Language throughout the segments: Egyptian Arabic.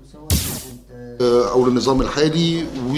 او للنظام الحالي و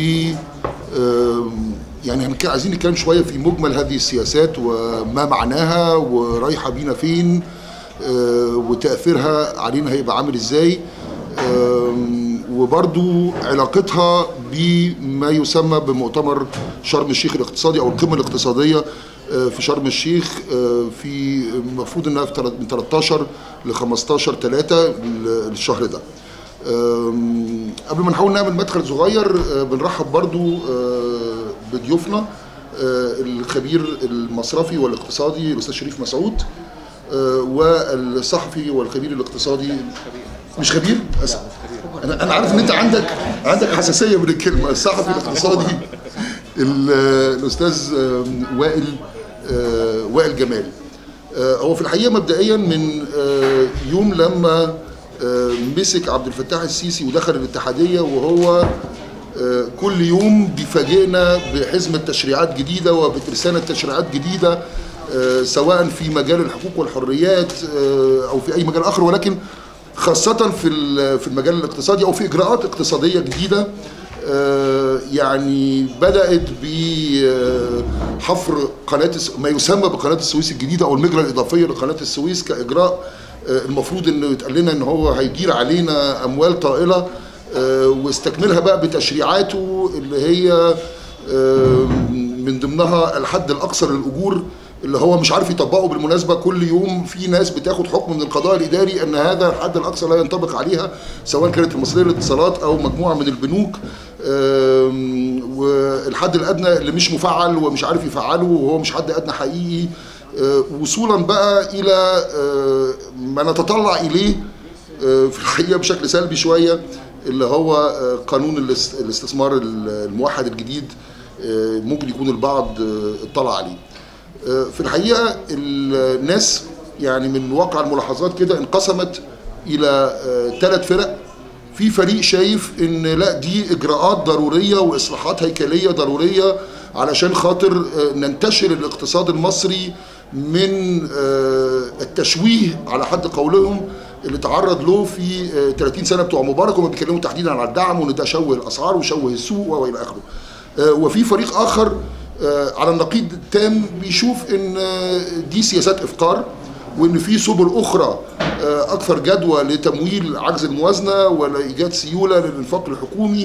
يعني هنك- عايزين نتكلم شويه في مجمل هذه السياسات وما معناها ورايحه بينا فين آه، وتاثيرها علينا هيبقى عامل ازاي آم، وبرضو علاقتها بما يسمى بمؤتمر شرم الشيخ الاقتصادي او القمه الاقتصاديه آه، في شرم الشيخ آه، في المفروض انها في تلت- من 13 ل 15 3 الشهر ده آم، قبل ما نحاول نعمل مدخل صغير آه، بنرحب برضو آه، بضيوفنا آه، الخبير المصرفي والاقتصادي الاستاذ شريف مسعود آه، والصحفي والخبير الاقتصادي مش خبير أسف. انا انا عارف ان انت عندك عندك حساسيه من الكلمه الصحفي الاقتصادي ال- الاستاذ آم، وائل آه، وائل جمال آه، هو في الحقيقه مبدئيا من آه، يوم لما آه، مسك عبد الفتاح السيسي ودخل الاتحاديه وهو آه، كل يوم بيفاجئنا بحزمه تشريعات جديده وبترسانه تشريعات جديده آه، سواء في مجال الحقوق والحريات آه، او في اي مجال اخر ولكن خاصه في ال- في المجال الاقتصادي او في اجراءات اقتصاديه جديده آه، يعني بدات بحفر قناه الس- ما يسمى بقناه السويس الجديده او المجرى الاضافيه لقناه السويس كاجراء آه، المفروض انه يتقال لنا ان هو هيجير علينا اموال طائله آه، واستكملها بقى بتشريعاته اللي هي آه، من ضمنها الحد الاقصى للاجور اللي هو مش عارف يطبقه بالمناسبه كل يوم في ناس بتاخد حكم من القضاء الاداري ان هذا الحد الاقصى لا ينطبق عليها سواء كانت المصريه للاتصالات او مجموعه من البنوك آم، والحد الادنى اللي مش مفعل ومش عارف يفعله وهو مش حد ادنى حقيقي آه، وصولا بقى الى آه، ما نتطلع اليه آه، في الحقيقه بشكل سلبي شويه اللي هو آه، قانون الاس- الاستثمار الموحد الجديد آه، ممكن يكون البعض آه، اطلع عليه. آه، في الحقيقه الناس يعني من واقع الملاحظات كده انقسمت الى ثلاث فرق في فريق شايف ان لا دي اجراءات ضروريه واصلاحات هيكليه ضروريه علشان خاطر آه، ننتشر الاقتصاد المصري من آه، التشويه على حد قولهم اللي تعرض له في آه، 30 سنه بتوع مبارك وما بيتكلموا تحديدا على الدعم وان ده شوه الاسعار وشوه السوق والى اخره. آه، وفي فريق اخر آه، على النقيض التام بيشوف ان آه، دي سياسات افقار وان في سبل اخرى آه، اكثر جدوى لتمويل عجز الموازنه ولايجاد سيوله للانفاق الحكومي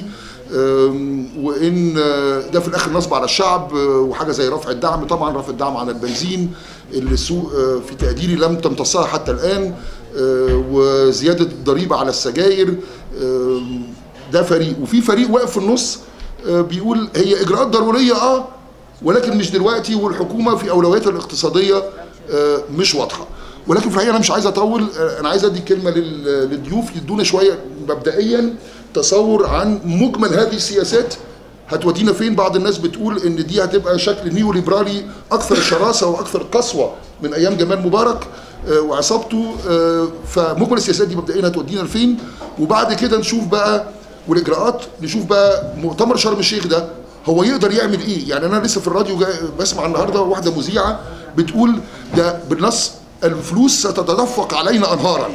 آم، وان آه، ده في الاخر نصب على الشعب آه، وحاجه زي رفع الدعم طبعا رفع الدعم على البنزين اللي السوق آه، في تقديري لم تمتصها حتى الان آه، وزياده الضريبه على السجاير آم، ده فريق وفي فريق واقف في النص آه، بيقول هي اجراءات ضروريه اه ولكن مش دلوقتي والحكومه في اولوياتها الاقتصاديه آه، مش واضحه ولكن في الحقيقه انا مش عايز اطول آه، انا عايز ادي كلمه لل- للضيوف يدونا شويه مبدئيا تصور عن مجمل هذه السياسات هتودينا فين بعض الناس بتقول ان دي هتبقى شكل نيو ليبرالي اكثر شراسه واكثر قسوه من ايام جمال مبارك آه، وعصابته آه، فمجمل السياسات دي مبدئيا هتودينا لفين وبعد كده نشوف بقى والاجراءات نشوف بقى مؤتمر شرم الشيخ ده هو يقدر يعمل ايه يعني انا لسه في الراديو جاي بسمع النهارده واحده مذيعه بتقول ده بالنص الفلوس ستتدفق علينا انهارا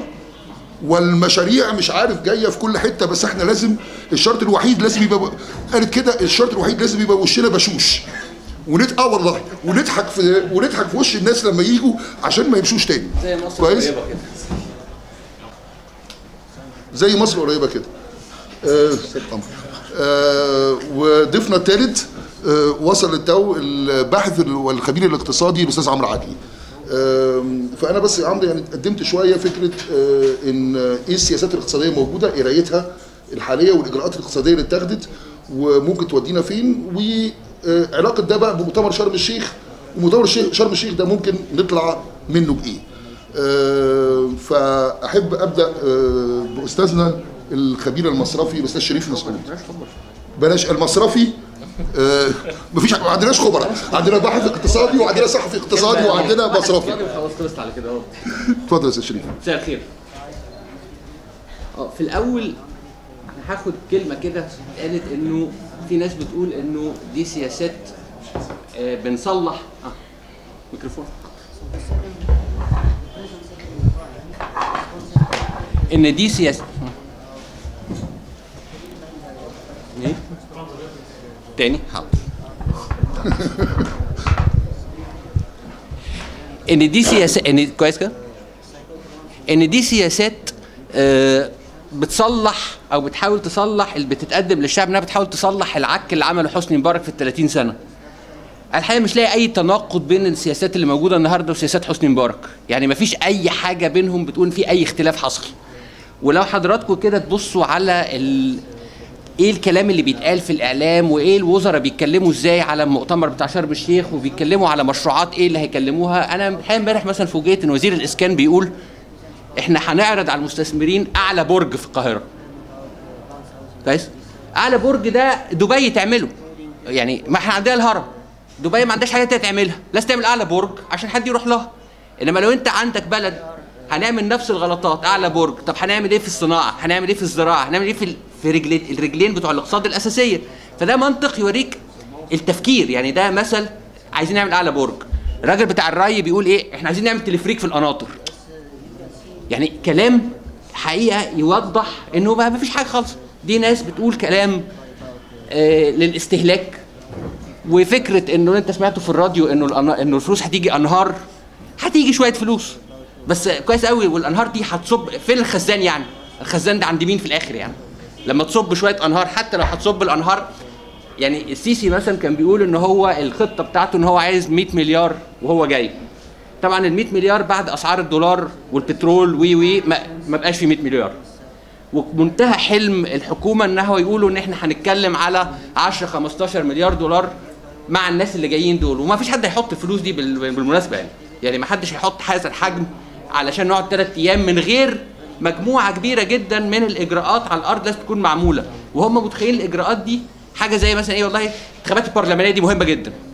والمشاريع مش عارف جايه في كل حته بس احنا لازم الشرط الوحيد لازم يبقى قالت كده الشرط الوحيد لازم يبقى وشنا بشوش ونت اه والله ونضحك في ونضحك في وش الناس لما يجوا عشان ما يمشوش تاني زي مصر كويس قريبه كده زي مصر قريبه كده آه طبعاً. آه وضيفنا الثالث آه وصل للتو الباحث والخبير الاقتصادي الاستاذ عمرو عدلي آم، فانا بس يا عمرو يعني قدمت شويه فكره آه، ان آه، ايه السياسات الاقتصاديه الموجوده قرايتها الحاليه والاجراءات الاقتصاديه اللي اتخذت وممكن تودينا فين وعلاقه ده بقى بمؤتمر شرم الشيخ ومؤتمر الشيخ- شرم الشيخ ده ممكن نطلع منه بايه آه، فاحب ابدا آه، باستاذنا الخبير المصرفي الاستاذ شريف مسعود بلاش المصرفي آه، مفيش ما عندناش خبراء عندنا باحث اقتصادي وعندنا صحفي اقتصادي وعندنا مصرفي خلاص خلصت على كده اهو اتفضل يا استاذ شريف مساء الخير اه في الاول انا هاخد كلمه كده قالت انه في ناس بتقول انه دي سياسات آه بنصلح اه ميكروفون ان دي سياسه تاني حاضر ان دي سياسات ان كويس كده ان دي سياسات آه، بتصلح او بتحاول تصلح اللي بتتقدم للشعب انها بتحاول تصلح العك اللي عمله حسني مبارك في ال 30 سنه الحقيقه مش لاقي اي تناقض بين السياسات اللي موجوده النهارده وسياسات حسني مبارك يعني ما فيش اي حاجه بينهم بتقول في اي اختلاف حصل ولو حضراتكم كده تبصوا على ال... ايه الكلام اللي بيتقال في الاعلام وايه الوزراء بيتكلموا ازاي على المؤتمر بتاع شرم الشيخ وبيتكلموا على مشروعات ايه اللي هيكلموها انا الحقيقه امبارح مثلا فوجئت ان وزير الاسكان بيقول احنا هنعرض على المستثمرين اعلى برج في القاهره كويس اعلى برج ده دبي تعمله يعني ما احنا عندنا الهرم دبي ما عندهاش حاجه تانية تعملها لازم تعمل اعلى برج عشان حد يروح لها انما لو انت عندك بلد هنعمل نفس الغلطات اعلى برج طب هنعمل ايه في الصناعه هنعمل ايه في الزراعه هنعمل ايه في ال- في رجلين الرجلين بتوع الاقتصاد الاساسيه فده منطق يوريك التفكير يعني ده مثل عايزين نعمل اعلى برج الراجل بتاع الري بيقول ايه احنا عايزين نعمل تلفريك في القناطر يعني كلام حقيقه يوضح انه ما فيش حاجه خالص دي ناس بتقول كلام آه للاستهلاك وفكره انه انت سمعته في الراديو انه الأنا- انه الفلوس هتيجي انهار هتيجي شويه فلوس بس كويس قوي والانهار دي هتصب فين الخزان يعني الخزان ده عند مين في الاخر يعني لما تصب شويه انهار حتى لو هتصب الانهار يعني السيسي مثلا كان بيقول ان هو الخطه بتاعته ان هو عايز 100 مليار وهو جاي طبعا ال 100 مليار بعد اسعار الدولار والبترول وي وي ما, ما بقاش في 100 مليار ومنتهى حلم الحكومه ان هو يقولوا ان احنا هنتكلم على 10 15 مليار دولار مع الناس اللي جايين دول وما فيش حد هيحط الفلوس دي بال- بالمناسبه يعني يعني ما حدش هيحط هذا الحجم علشان نقعد ثلاث ايام من غير مجموعه كبيره جدا من الاجراءات على الارض لازم تكون معموله وهم متخيلين الاجراءات دي حاجه زي مثلا ايه والله الانتخابات البرلمانيه دي مهمه جدا